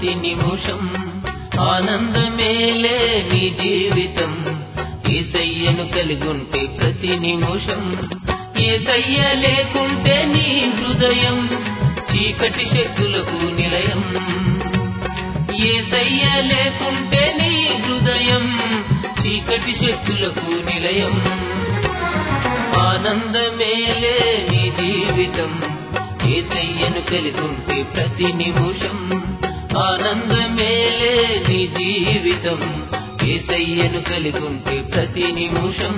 ప్రతి నిమిషం ఆనందమేలే నీ జీవితం ఏసయ్యను కలిగుంటే ప్రతి నిమిషం ఏసయ్య లేకుంటే నీ హృదయం చీకటి శక్తులకు నిలయం ఏసయ్య లేకుంటే నీ హృదయం చీకటి శక్తులకు నిలయం ఆనందమేలే నీ జీవితం ఏసయ్యను కలిగుంటే ప్రతి నిమిషం ఆనందమేలే నీ జీవితం ఏసయ్యను కలిగుంటే ప్రతి నిమిషం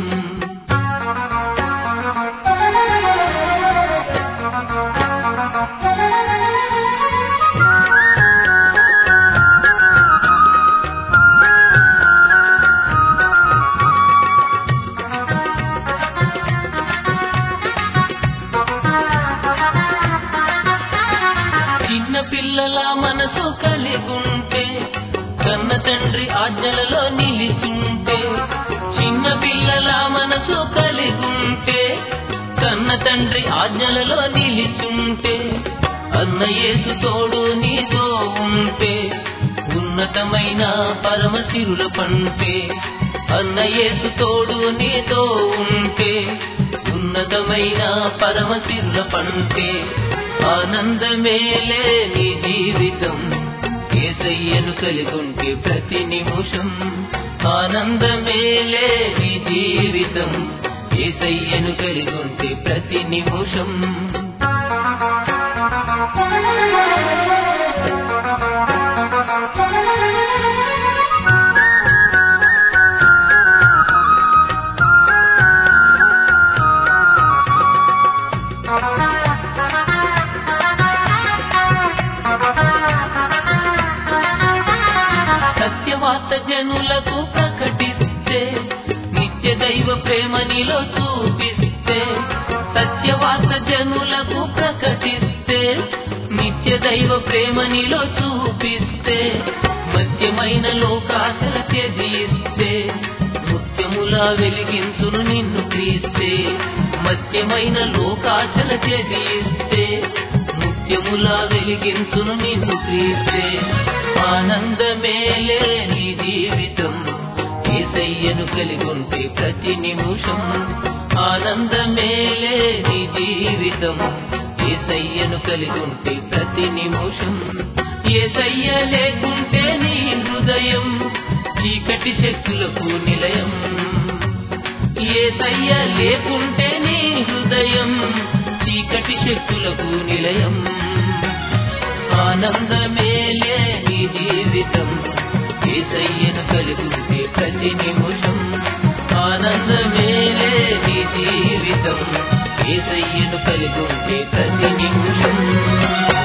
చిన్న పిల్లల మనసు కలిగుంటే కన్న తండ్రి ఆజ్ఞలలో నిలిచుంటే చిన్న పిల్లల మనసు కలిగుంటే కన్న తండ్రి ఆజ్ఞలలో నిలిచుంటే అన్న యేసు తోడు నీతో ఉంటే ఉన్నతమైన పరమశిరుల పంటే అన్న యేసు తోడు నీతో ఉంటే ఉన్నతమైన పరమశిరుల పంటే ఆనందమేలే నీ జీవితం ఏసయ్యను కలిగుంటే ప్రతి నిమిషం ఆనందమేలే నీ జీవితం ఏసయ్యను కలిగుంటే ప్రతి నిమిషం సత్యవార్త జనులకు ప్రకటిస్తే నిత్య దైవ ప్రేమ నీలో చూపిస్తే సత్యవార్త జనులకు ప్రకటిస్తే నిత్య దైవ ప్రేమ నీలో చూపిస్తే మధ్యమైన లోకాశల త్యజిస్తే ముత్యములా వెలిగింతును నిన్ను క్రీస్తే మధ్యమైన లోకాశల త్యజిస్తే ముత్యములా వెలిగింతును నిన్ను క్రీస్తే ఆనందమేలే నీ జీవితం ఏసయ్యను కలిగుంటే ప్రతి నిమిషం ఆనందమేలే నీ జీవితం ఏసయ్యను కలిగుంటే ప్రతి నిమిషం ఏసయ్య లేకుంటే నీ హృదయం చీకటి శక్తులకు నిలయం ఏసయ్య లేకుంటే నీ హృదయం చీకటి శక్తులకు నిలయం ఆనందమేలే నీ జీవితం ఏసయ్యను కలిగుంటే ప్రతి నిమిషం ఆనందమేలే నీ జీవితం ఏసయ్యను కలిగుంటే ప్రతి నిమిషం